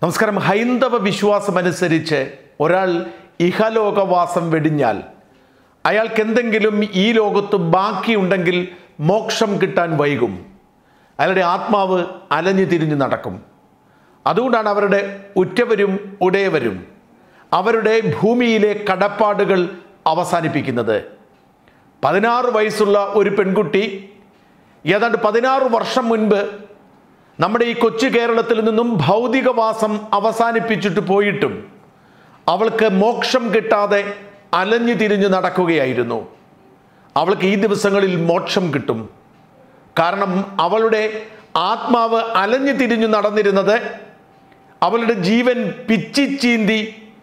നമസ്കാരം ഹൈന്ദവ വിശ്വാസമനുസരിച്ച് ഒരാൾ ഇഹലോകവാസം വെടിഞ്ഞാൽ അയാൾക്ക് എന്തെങ്കിലും ഈ ലോകത്ത് ബാക്കിയുണ്ടെങ്കിൽ മോക്ഷം കിട്ടാൻ വൈകും അയാളുടെ ആത്മാവ് അലഞ്ഞു തിരിഞ്ഞു നടക്കും അതുകൊണ്ടാണ് അവരുടെ ഉറ്റവരും ഉടയവരും അവരുടെ ഭൂമിയിലെ കടപ്പാടുകൾ അവസാനിപ്പിക്കുന്നത് പതിനാറ് വയസ്സുള്ള ഒരു പെൺകുട്ടി ഏതാണ്ട് പതിനാറ് വർഷം മുൻപ് നമ്മുടെ ഈ കൊച്ചു കേരളത്തിൽ നിന്നും ഭൗതികവാസം അവസാനിപ്പിച്ചിട്ട് പോയിട്ടും അവൾക്ക് മോക്ഷം കിട്ടാതെ അലഞ്ഞു തിരിഞ്ഞു നടക്കുകയായിരുന്നു അവൾക്ക് ഈ ദിവസങ്ങളിൽ മോക്ഷം കിട്ടും കാരണം അവളുടെ ആത്മാവ് അലഞ്ഞു തിരിഞ്ഞു നടന്നിരുന്നത് അവളുടെ ജീവൻ പിച്ചിച്ചീന്തി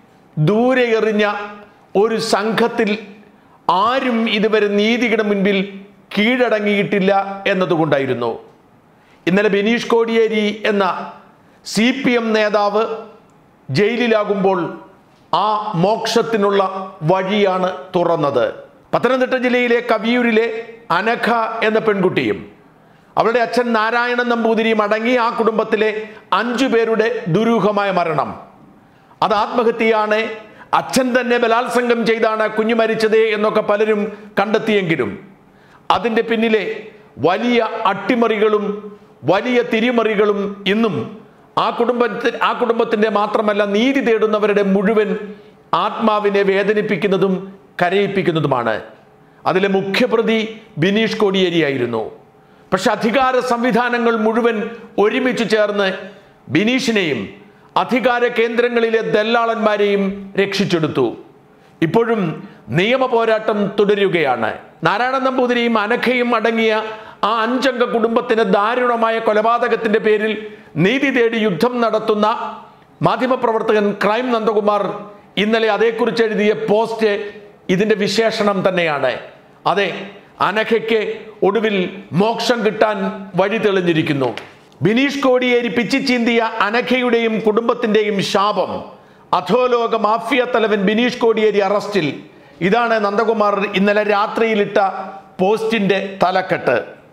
ദൂരെ എറിഞ്ഞ ഒരു സംഘത്തിൽ ആരും ഇതുവരെ നീതിയുടെ മുൻപിൽ കീഴടങ്ങിയിട്ടില്ല എന്നതുകൊണ്ടായിരുന്നു ഇന്നലെ ബിനീഷ് കോടിയേരി എന്ന സി പി എം നേതാവ് ജയിലിലാകുമ്പോൾ ആ മോക്ഷത്തിനുള്ള വഴിയാണ് തുറന്നത് പത്തനംതിട്ട ജില്ലയിലെ കവിയൂരിലെ അനഘ എന്ന പെൺകുട്ടിയും അവളുടെ അച്ഛൻ നാരായണൻ നമ്പൂതിരിയും അടങ്ങി ആ കുടുംബത്തിലെ അഞ്ചു പേരുടെ ദുരൂഹമായ മരണം അത് ആത്മഹത്യയാണ് അച്ഛൻ തന്നെ ബലാത്സംഗം ചെയ്താണ് കുഞ്ഞു മരിച്ചത് എന്നൊക്കെ പലരും കണ്ടെത്തിയെങ്കിലും അതിൻ്റെ പിന്നിലെ വലിയ അട്ടിമറികളും വലിയ തിരിമറികളും ഇന്നും ആ കുടുംബത്തിൽ ആ കുടുംബത്തിൻ്റെ മാത്രമല്ല നീതി തേടുന്നവരുടെ മുഴുവൻ ആത്മാവിനെ വേദനിപ്പിക്കുന്നതും കരയിപ്പിക്കുന്നതുമാണ് അതിലെ മുഖ്യപ്രതി ബിനീഷ് കോടിയേരിയായിരുന്നു പക്ഷെ അധികാര സംവിധാനങ്ങൾ മുഴുവൻ ഒരുമിച്ച് ചേർന്ന് ബിനീഷിനെയും അധികാര കേന്ദ്രങ്ങളിലെ ദല്ലാളന്മാരെയും രക്ഷിച്ചെടുത്തു ഇപ്പോഴും നിയമ പോരാട്ടം തുടരുകയാണ് നാരായണ നമ്പൂതിരിയും അനഘയും അടങ്ങിയ ആ അഞ്ചംഗ കുടുംബത്തിന് ദാരുണമായ കൊലപാതകത്തിന്റെ പേരിൽ നീതി തേടി യുദ്ധം നടത്തുന്ന മാധ്യമപ്രവർത്തകൻ ക്രൈം നന്ദകുമാർ ഇന്നലെ അതേക്കുറിച്ച് എഴുതിയ പോസ്റ്റ് ഇതിന്റെ വിശേഷണം തന്നെയാണ് അതെ അനഘയ്ക്ക് ഒടുവിൽ മോക്ഷം കിട്ടാൻ വഴി തെളിഞ്ഞിരിക്കുന്നു ബിനീഷ് കോടിയേരി പിച്ചിച്ചീന്തിയ അനഘയുടെയും കുടുംബത്തിന്റെയും ശാപം അധോലോക മാഫിയ തലവൻ ബിനീഷ് കോടിയേരി അറസ്റ്റിൽ ഇതാണ് നന്ദകുമാർ ഇന്നലെ രാത്രിയിലിട്ട പോസ്റ്റിന്റെ തലക്കെട്ട്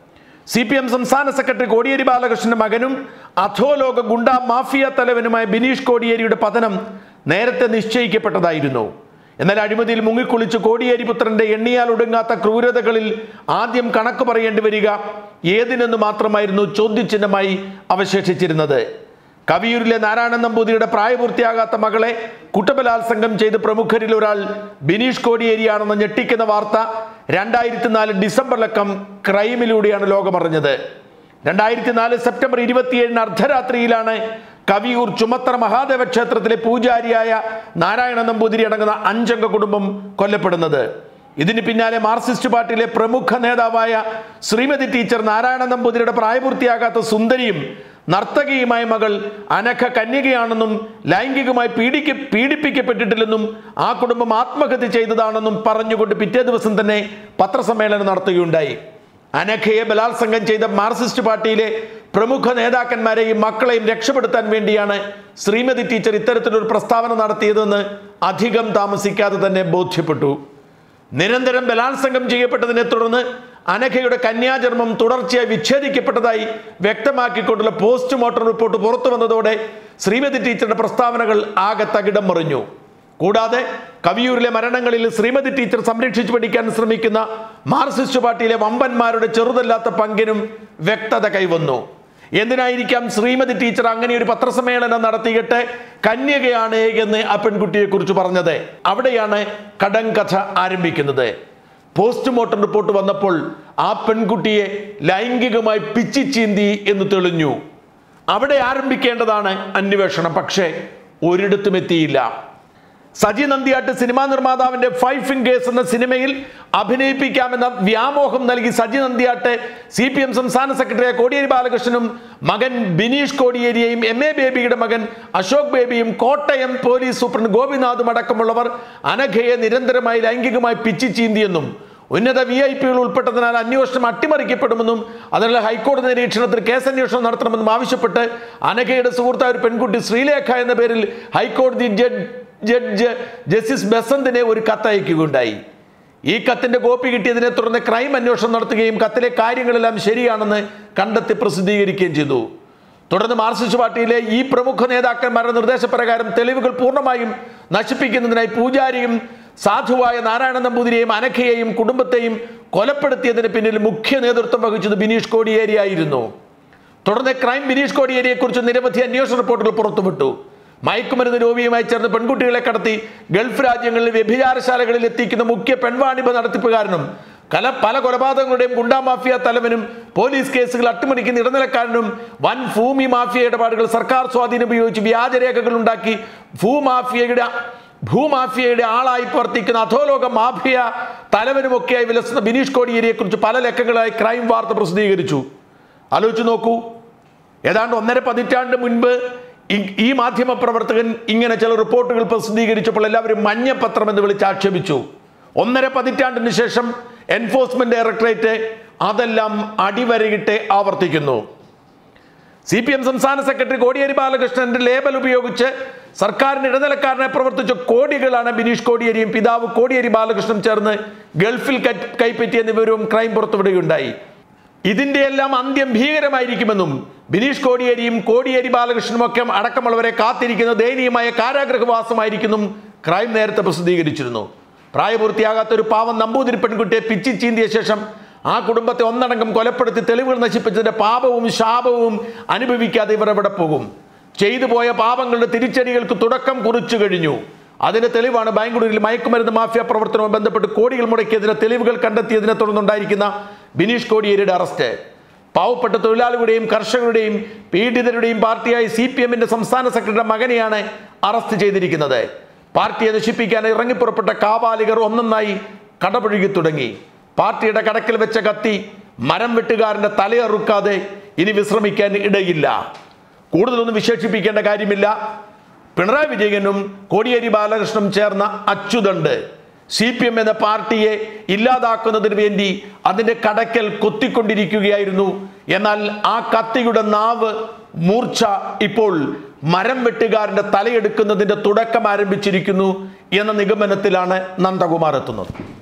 സി പി എം സംസ്ഥാന സെക്രട്ടറി കോടിയേരി ബാലകൃഷ്ണന്റെ മകനും അധോലോക ഗുണ്ട മാഫിയ തലവനുമായ ബിനീഷ് കോടിയേരിയുടെ പതനം നേരത്തെ നിശ്ചയിക്കപ്പെട്ടതായിരുന്നു എന്നാൽ അഴിമതിയിൽ മുങ്ങിക്കുളിച്ച് കോടിയേരി പുത്രന്റെ എണ്ണിയാൽ ഒടുങ്ങാത്ത ക്രൂരതകളിൽ ആദ്യം കണക്ക് പറയേണ്ടി വരിക ഏതിനെന്ന് മാത്രമായിരുന്നു ചോദ്യചിഹ്നമായി അവശേഷിച്ചിരുന്നത് കവിയൂരിലെ നാരായണൻ നമ്പൂതിരിയുടെ പ്രായപൂർത്തിയാകാത്ത മകളെ കുട്ടബലാത്സംഗം ചെയ്ത് പ്രമുഖരിൽ ഒരാൾ ബിനീഷ് കോടിയേരിയാണെന്ന് ഞെട്ടിക്കുന്ന വാർത്ത രണ്ടായിരത്തി നാല് ഡിസംബറിലക്കം ക്രൈമിലൂടെയാണ് ലോകമറിഞ്ഞത് രണ്ടായിരത്തി നാല് സെപ്റ്റംബർ ഇരുപത്തിയേഴിന് അർദ്ധരാത്രിയിലാണ് കവിയൂർ ചുമത്തറ മഹാദേവ ക്ഷേത്രത്തിലെ പൂജാരിയായ നാരായണ നമ്പൂതിരി അടങ്ങുന്ന അഞ്ചംഗ കുടുംബം കൊല്ലപ്പെടുന്നത് ഇതിന് പിന്നാലെ മാർക്സിസ്റ്റ് പാർട്ടിയിലെ പ്രമുഖ നേതാവായ ശ്രീമതി ടീച്ചർ നാരായണ നമ്പൂതിരിയുടെ പ്രായപൂർത്തിയാകാത്ത സുന്ദരിയും നർത്തകിയുമായ മകൾ അനഘ കന്യകയാണെന്നും ലൈംഗികമായി പീഡിക്ക പീഡിപ്പിക്കപ്പെട്ടിട്ടില്ലെന്നും ആ കുടുംബം ആത്മഹത്യ ചെയ്തതാണെന്നും പറഞ്ഞുകൊണ്ട് പിറ്റേ ദിവസം തന്നെ പത്രസമ്മേളനം നടത്തുകയുണ്ടായി അനഘയെ ബലാത്സംഗം ചെയ്ത മാർക്സിസ്റ്റ് പാർട്ടിയിലെ പ്രമുഖ നേതാക്കന്മാരെയും മക്കളെയും രക്ഷപ്പെടുത്താൻ വേണ്ടിയാണ് ശ്രീമതി ടീച്ചർ ഇത്തരത്തിലൊരു പ്രസ്താവന നടത്തിയതെന്ന് അധികം താമസിക്കാതെ തന്നെ ബോധ്യപ്പെട്ടു നിരന്തരം ബലാത്സംഗം ചെയ്യപ്പെട്ടതിനെ തുടർന്ന് അനഘയുടെ കന്യാചർമ്മം തുടർച്ചയായി വിച്ഛേദിക്കപ്പെട്ടതായി വ്യക്തമാക്കിക്കൊണ്ടുള്ള പോസ്റ്റ്മോർട്ടം റിപ്പോർട്ട് പുറത്തു വന്നതോടെ ശ്രീമതി ടീച്ചറുടെ പ്രസ്താവനകൾ ആകെ തകിടം മറിഞ്ഞു കൂടാതെ കവിയൂരിലെ മരണങ്ങളിൽ ശ്രീമതി ടീച്ചർ സംരക്ഷിച്ചു പഠിക്കാൻ ശ്രമിക്കുന്ന മാർക്സിസ്റ്റ് പാർട്ടിയിലെ വമ്പന്മാരുടെ ചെറുതല്ലാത്ത പങ്കിനും വ്യക്തത കൈവന്നു എന്തിനായിരിക്കാം ശ്രീമതി ടീച്ചർ അങ്ങനെ ഒരു പത്രസമ്മേളനം നടത്തിയിട്ട് കന്യകയാണ് എന്ന് ആ പെൺകുട്ടിയെ കുറിച്ച് പറഞ്ഞത് അവിടെയാണ് കടങ്കഥ ആരംഭിക്കുന്നത് പോസ്റ്റ്മോർട്ടം റിപ്പോർട്ട് വന്നപ്പോൾ ആ പെൺകുട്ടിയെ ലൈംഗികമായി പിച്ചിച്ചീന്തി എന്ന് തെളിഞ്ഞു അവിടെ ആരംഭിക്കേണ്ടതാണ് അന്വേഷണം പക്ഷേ ഒരിടത്തും എത്തിയില്ല സജി നന്ദിയാട്ട് സിനിമാ നിർമ്മാതാവിന്റെ ഫൈവ് ഫിംഗേഴ്സ് എന്ന സിനിമയിൽ അഭിനയിപ്പിക്കാമെന്ന വ്യാമോഹം നൽകി Saji Nandiattu C P M സംസ്ഥാന സെക്രട്ടറിയായ കോടിയേരി ബാലകൃഷ്ണനും മകൻ ബിനീഷ് കോടിയേരിയെയും എം എ ബേബിയുടെ മകൻ അശോക് ബേബിയും കോട്ടയം പോലീസ് സൂപ്രണ്ട് ഗോപിനാഥും അടക്കമുള്ളവർ അനഘയെ നിരന്തരമായി ലൈംഗികമായി പിച്ചി ചീന്തിയെന്നും ഉന്നത വി ഐ പികൾ ഉൾപ്പെട്ടതിനാൽ അന്വേഷണം അട്ടിമറിക്കപ്പെടുമെന്നും അതിനാൽ ഹൈക്കോടതി നിരീക്ഷണത്തിൽ കേസന്വേഷണം നടത്തണമെന്നും ആവശ്യപ്പെട്ട് അനഘയുടെ സുഹൃത്തായ ഒരു പെൺകുട്ടി ശ്രീലേഖ എന്ന പേരിൽ ഹൈക്കോടതി ജഡ്ജ് ജഡ്ജ് ജസ്റ്റിസ് ബസന്തിനെ ഒരു കത്തയക്കുകയുണ്ടായി ഈ കത്തിന്റെ കോപ്പി കിട്ടിയതിനെ തുടർന്ന് ക്രൈം അന്വേഷണം നടത്തുകയും കത്തിലെ കാര്യങ്ങളെല്ലാം ശരിയാണെന്ന് കണ്ടെത്തി പ്രസിദ്ധീകരിക്കുകയും ചെയ്തു തുടർന്ന് മാർക്സിസ്റ്റ് പാർട്ടിയിലെ ഈ പ്രമുഖ നേതാക്കന്മാരുടെ നിർദ്ദേശപ്രകാരം തെളിവുകൾ പൂർണ്ണമായും നശിപ്പിക്കുന്നതിനായി പൂജാരിയും സാധുവായ നാരായണ നമ്പൂതിരിയെയും അനഘയെയും കുടുംബത്തെയും കൊലപ്പെടുത്തിയതിന് പിന്നിൽ മുഖ്യ നേതൃത്വം വഹിച്ചത് ബിനീഷ് കോടിയേരിയായിരുന്നു തുടർന്ന് ക്രൈം ബിനീഷ് കോടിയേരിയെ കുറിച്ച് നിരവധി അന്വേഷണ റിപ്പോർട്ടുകൾ പുറത്തുവിട്ടു മയക്കുമരുന്ന് രോഗിയുമായി ചേർന്ന് പെൺകുട്ടികളെ കടത്തി ഗൾഫ് രാജ്യങ്ങളിൽ വ്യഭിചാരശാലകളിൽ എത്തിക്കുന്ന മുഖ്യ പെൺവാണിഭ നടത്തിപ്പുകാരനും കല പല കൊലപാതകങ്ങളുടെയും ഗുണ്ടാ മാഫിയ തലവനും പോലീസ് കേസുകൾ അട്ടിമറിക്കുന്ന ഇടനിലക്കാരനും വൻ ഭൂമി മാഫിയ ഇടപാടുകൾ സർക്കാർ സ്വാധീനം ഉപയോഗിച്ച് വ്യാജരേഖകൾ ഉണ്ടാക്കി ഭൂമാഫിയയുടെ ഭൂമാഫിയയുടെ ആളായി പ്രവർത്തിക്കുന്ന അധോലോക മാഫിയ തലവനുമൊക്കെയായി വിലസുന്ന ബിനീഷ് കോടിയേരിയെ കുറിച്ച് പല ലക്കങ്ങളായി ക്രൈം വാർത്ത പ്രസിദ്ധീകരിച്ചു ആലോചിച്ച് നോക്കൂ ഏതാണ്ട് ഒന്നര പതിറ്റാണ്ട് മുൻപ് ഈ- ഈ മാധ്യമ പ്രവർത്തകൻ ഇങ്ങനെ ചില റിപ്പോർട്ടുകൾ പ്രസിദ്ധീകരിച്ചപ്പോൾ എല്ലാവരും മഞ്ഞപ്പത്രം എന്ന് വിളിച്ച് ആക്ഷേപിച്ചു ഒന്നര പതിറ്റാണ്ടിന് ശേഷം എൻഫോഴ്സ്മെന്റ് ഡയറക്ടറേറ്റ് അതെല്ലാം അടിവരയിട്ട് ആവർത്തിക്കുന്നു സി പി എം സംസ്ഥാന സെക്രട്ടറി കോടിയേരി ബാലകൃഷ്ണന്റെ ലേബൽ ഉപയോഗിച്ച് സർക്കാരിന് ഇടനിലക്കാരനെ പ്രവർത്തിച്ച കോടികളാണ് ബിനീഷ് കോടിയേരിയും പിതാവ് കോടിയേരി ബാലകൃഷ്ണനും ചേർന്ന് ഗൾഫിൽ കൈ- കൈപ്പറ്റിയ വിവരവും ക്രൈം പുറത്തുവിടുകയുണ്ടായി ഇതിന്റെ എല്ലാം അന്ത്യം ഭീകരമായിരിക്കുമെന്നും ബിനീഷ് കോടിയേരിയും കോടിയേരി ബാലകൃഷ്ണനും ഒക്കെ അടക്കമുള്ളവരെ കാത്തിരിക്കുന്ന ദയനീയമായ കാരാഗ്രഹവാസമായിരിക്കും ക്രൈം നേരത്തെ പ്രസിദ്ധീകരിച്ചിരുന്നു പ്രായപൂർത്തിയാകാത്ത ഒരു പാവം നമ്പൂതിരി പെൺകുട്ടിയെ പിച്ചി ചീന്തിയ ശേഷം ആ കുടുംബത്തെ ഒന്നടങ്കം കൊലപ്പെടുത്തി തെളിവുകൾ നശിപ്പിച്ചതിന്റെ പാപവും ശാപവും അനുഭവിക്കാതെ ഇവർ എവിടെ പോകും ചെയ്തു പോയ പാപങ്ങളുടെ തിരിച്ചടികൾക്ക് തുടക്കം കുറിച്ചു കഴിഞ്ഞു അതിന്റെ തെളിവാണ് ബാംഗ്ലൂരിൽ മയക്കുമരുന്ന് മാഫിയ പ്രവർത്തനവുമായി ബന്ധപ്പെട്ട് കോടികൾ മുടക്കിയതിന് തെളിവുകൾ കണ്ടെത്തിയതിനെ തുടർന്നുണ്ടായിരിക്കുന്ന ബിനീഷ് കോടിയേരിയുടെ അറസ്റ്റ് പാവപ്പെട്ട തൊഴിലാളികളുടെയും കർഷകരുടെയും പീഡിതരുടെയും പാർട്ടിയായി സി പി എമ്മിന്റെ സംസ്ഥാന സെക്രട്ടറിയുടെ മകനെയാണ് അറസ്റ്റ് ചെയ്തിരിക്കുന്നത് പാർട്ടിയെ നശിപ്പിക്കാൻ ഇറങ്ങിപ്പുറപ്പെട്ട കാപാലികർ ഒന്നൊന്നായി കടപുഴുകി തുടങ്ങി പാർട്ടിയുടെ കടക്കിൽ വെച്ച കത്തി മരം വെട്ടുകാരന്റെ തലയറുക്കാതെ ഇനി വിശ്രമിക്കാൻ ഇടയില്ല കൂടുതലൊന്നും വിശേഷിപ്പിക്കേണ്ട കാര്യമില്ല പിണറായി വിജയനും കോടിയേരി ബാലകൃഷ്ണനും ചേർന്ന അച്യുതണ്ട് സി പി എം എന്ന പാർട്ടിയെ ഇല്ലാതാക്കുന്നതിന് വേണ്ടി അതിന്റെ കടക്കൽ കൊത്തിക്കൊണ്ടിരിക്കുകയായിരുന്നു എന്നാൽ ആ കത്തിയുടെ നാവ് മൂർച്ച ഇപ്പോൾ മരം വെട്ടുകാരന്റെ തലയെടുക്കുന്നതിന്റെ തുടക്കം ആരംഭിച്ചിരിക്കുന്നു എന്ന നിഗമനത്തിലാണ് നന്ദകുമാർ എത്തുന്നത്